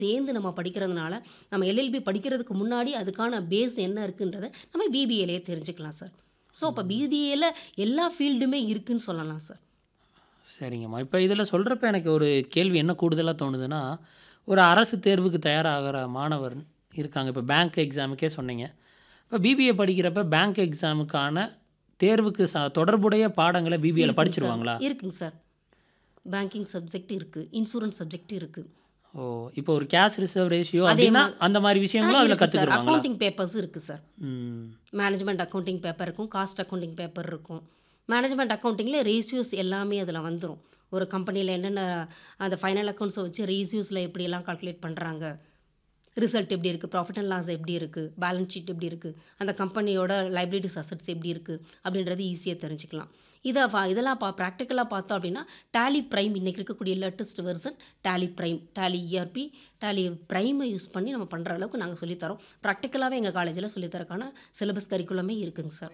சேர்ந்து நம்ம படிக்கிறதுனால நம்ம எல்எல்பி படிக்கிறதுக்கு முன்னாடி அதுக்கான பேஸ் என்ன இருக்குன்றத நம்ம பிபிஏலேயே தெரிஞ்சுக்கலாம் சார் ஸோ அப்போ பிபிஏல எல்லா ஃபீல்டுமே இருக்குன்னு சொல்லலாம் சார் சரிங்கம்மா இப்போ இதில் சொல்கிறப்ப எனக்கு ஒரு கேள்வி என்ன கூடுதலாக தோணுதுன்னா ஒரு அரசு தேர்வுக்கு தயாராகிற மாணவர் இருக்காங்க இப்போ பேங்க் எக்ஸாமுக்கே சொன்னீங்க இப்போ பிபிஏ படிக்கிறப்ப பேங்க் எக்ஸாமுக்கான தேர்வுக்கு ச தொடர்புடைய பாடங்களை பிபிஏல இருக்குங்க படிச்சிருவாங்களா சார். இருக்குங்க சார் பேங்கிங் சப்ஜெக்ட் இருக்குது இன்சூரன்ஸ் சப்ஜெக்ட் இருக்குது ஓ இப்போ ஒரு கேஷ் ரிசர்வ் ரேஷியோ அதே அப்படின்னா மா- அந்த மாதிரி விஷயங்களும் அதில் இருக்குது சார் கற்றுக்குருவாங்களா அக்கௌண்டிங் பேப்பர்ஸ் இருக்குது சார் ம் மேனேஜ்மெண்ட் அக்கௌண்டிங் பேப்பர் இருக்கும் காஸ்ட் அக்கௌண்டிங் பேப்பர் இருக்கும் மேனேஜ்மெண்ட் அக்கௌண்டிங்கில் ரேஷியோஸ் எல்லாமே அதில் வந்துடும் ஒரு கம்பெனியில் என்னென்ன அந்த ஃபைனல் அக்கௌண்ட்ஸை வச்சு ரேஷியோஸில் எப்படியெல்லாம் கால்குலேட் பண்ணுறாங்க ரிசல்ட் எப்படி இருக்குது ப்ராஃபிட் அண்ட் லாஸ் எப்படி இருக்குது பேலன்ஸ் ஷீட் எப்படி இருக்குது அந்த கம்பெனியோட லைபிலிட்டிஸ் அசட்ஸ் எப்படி இருக்குது அப்படின்றது ஈஸியாக தெரிஞ்சுக்கலாம் இதை ஃபா- இதெல்லாம் பா ப்ராக்டிக்கலாக பார்த்தோம் அப்படின்னா டேலி ப்ரைம் இன்றைக்கி இருக்கக்கூடிய latest version Tally Prime Tally ERP Tally ப்ரைமை யூஸ் பண்ணி நம்ம பண்ணுற அளவுக்கு நாங்கள் சொல்லித்தரோம் ப்ராக்டிக்கலாகவே எங்கள் காலேஜில் சொல்லித்தரக்கான சிலபஸ் கரிக்குலமே இருக்குங்க சார்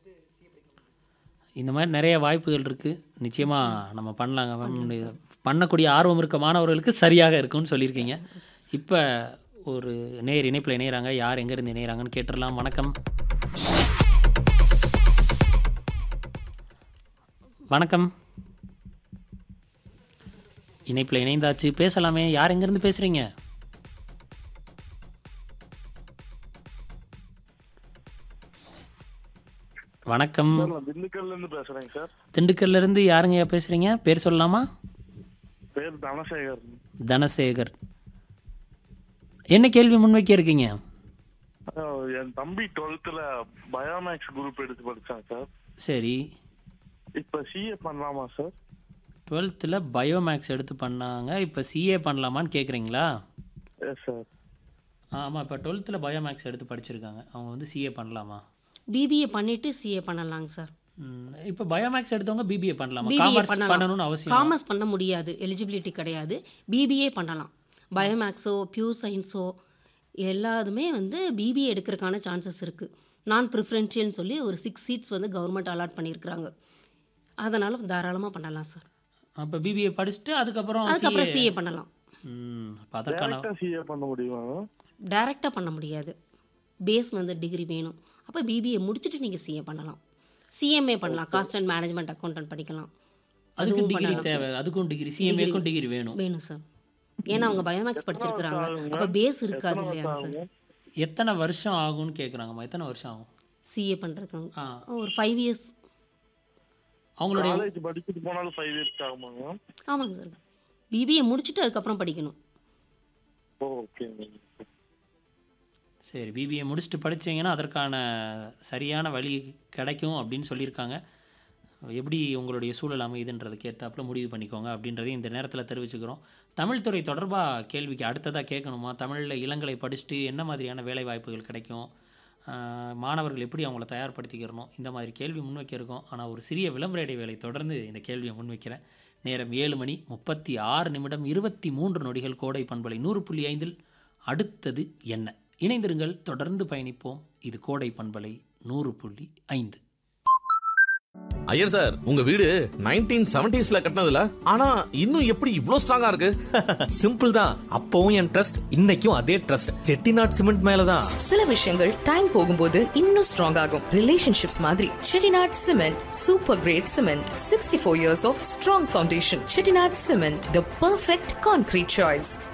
இந்த மாதிரி நிறைய வாய்ப்புகள் இருக்குது நிச்சயமாக நம்ம பண்ணலாங்க மேம் இது பண்ணக்கூடிய ஆர்வம் இருக்க மாணவர்களுக்கு சரியாக இருக்கும்னு சொல்லியிருக்கீங்க இப்போ ஒரு நேர் இணைப்பில் இணையிறாங்க யார் எங்கேருந்து இணையிறாங்கன்னு கேட்டுடலாம் வணக்கம் வணக்கம் இணைப்பில் இணைந்தாச்சு பேசலாமே யார் எங்கேருந்து பேசுகிறீங்க வணக்கம் சார் நான் திண்டுக்கல்ல இருந்து பேசுறேங்க சார் திண்டுக்கல்ல இருந்து யாருங்கய்யா பேசுகிறீங்க பேர் சொல்லலாமா பேர் தனசேகர் தனசேகர் என்ன கேள்வி முன்வைக்க இருக்கீங்க அஹ் என் தம்பி டுவெல்த்ல பயோமேக்ஸ் குரூப் எடுத்து படிச்சான் சார் சரி இப்ப சிஏ பண்ணலாமா சார் டுவெல்த்தில் பயோமேக்ஸ் எடுத்து பண்ணாங்க இப்போ சிஏ பண்ணலாமான்னு கேட்குறீங்களா எஸ் சார் ஆமாம் இப்போ டுவெல்த்தில் பயோமேக்ஸ் எடுத்து படிச்சிருக்காங்க அவங்க வந்து சிஏ பண்ணலாமா பிபிஏ பண்ணிவிட்டு சிஏ பண்ணலாங்க சார் ம், இப்போ பயோமேக்ஸ் எடுத்தவங்க பிபிஏ பண்ணலாமா BBA காமர்ஸ் பண்ணலாம். பண்ணணும்னு அவசியம் காமர்ஸ் பண்ண முடியாது எலிஜிபிலிட்டி கிடையாது பிபிஏ பண்ணலாம் பயோமேக்ஸோ பியூர் சயின்ஸோ எல்லாதுமே வந்து பிபிஏ எடுக்கிறதுக்கான சான்சஸ் இருக்குது நான் ப்ரிஃபரன்ஷியல்னு சொல்லி ஒரு சிக்ஸ் சீட்ஸ் வந்து கவர்மெண்ட் அலாட் பண்ணியிருக்கிறாங்க அதனால் தாராளமாக பண்ணலாம் சார் அப்போ பிபிஏ படிச்சுட்டு அதுக்கப்புறம் அதுக்கப்புறம் சிஏ சிஏ பண்ணலாம் ம் அப்போ அதற்கான டேரக்டா சிஏ பண்ண முடியுமா டைரெக்டாக பண்ண முடியாது பேஸ் வந்து டிகிரி வேணும் அப்போ பிபிஏ முடிச்சுட்டு நீங்கள் சிஏ பண்ணலாம் சிஎம்ஏ பண்ணலாம் காஸ்ட் அண்ட் மேனேஜ்மெண்ட் அக்கௌண்டன்ட் படிக்கலாம் அதுக்கு அதுவும் டிகிரி பண்ணலாம். தேவை அதுக்கும் டிகிரி சிஎம்ஏக்கும் டிகிரி வேணும் வேணும் சார் ஏன்னா அவங்க பயோமேக்ஸ் படிச்சிருக்கிறாங்க அப்போ பேஸ் இருக்காது இல்லையா சார் எத்தனை வருஷம் ஆகும்னு கேட்குறாங்கம்மா எத்தனை வருஷம் ஆகும் சிஏ பண்ணுறதுக்கு ஆ ஒரு ஃபைவ் இயர்ஸ் அவங்களுடைய காலேஜ் படிச்சுட்டு போனாலும் ஃபைவ் இயர்ஸ் ஆகுமாங்க ஆமாங்க சார் பிபிஏ முடிச்சுட்டு அதுக்கப்புறம் படிக்கணும் ஓகே சரி பிபிஏ முடிச்சுட்டு படிச்சீங்கன்னா அதற்கான சரியான வழி கிடைக்கும் அப்படின்னு சொல்லியிருக்காங்க எப்படி உங்களுடைய சூழல் அமையுதுன்றதுக்கு ஏற்றாப்புல முடிவு பண்ணிக்கோங்க அப்படின்றதையும் இந்த நேரத்தில் தெரிவிச்சுக்கிறோம் தமிழ் துறை தொடர்பாக கேள்விக்கு அடுத்ததாக கேட்கணுமா தமிழில் இளங்கலை படிச்சுட்டு என்ன மாதிரியான வேலை வாய்ப்புகள் கிடைக்கும் ஆஹ் மாணவர்கள் எப்படி அவங்கள தயார்படுத்திக்கிறணும் இந்த மாதிரி கேள்வி முன்வைக்க இருக்கோம் ஆனால் ஒரு சிறிய விளம்பர இடைவேளை தொடர்ந்து இந்த கேள்வியை முன்வைக்கிறேன் நேரம் ஏழு மணி முப்பத்தி ஆறு நிமிடம் இருபத்தி மூன்று நொடிகள் கோடை பண்பலை நூறு புள்ளி ஐந்தில் அடுத்தது என்ன இணைந்திருங்கள் தொடர்ந்து பயணிப்போம் இது கோடை பண்பலை நூறு புள்ளி ஐந்து ஐயர் சார் உங்க வீடு நைன்டீன் செவன்டிஸ்ல கட்டினதுல ஆனா இன்னும் எப்படி இவ்ளோ ஸ்ட்ராங்கா இருக்கு சிம்பிள் தான் அப்பவும் என் ட்ரஸ்ட் இன்னைக்கும் அதே ட்ரஸ்ட் செட்டிநாட் சிமெண்ட் மேலதான் சில விஷயங்கள் டைம் போகும்போது இன்னும் ஸ்ட்ராங் ஆகும் ரிலேஷன்ஷிப்ஸ் மாதிரி Chettinad cement super grade cement sixty four years of strong foundation Chettinad cement the perfect concrete choice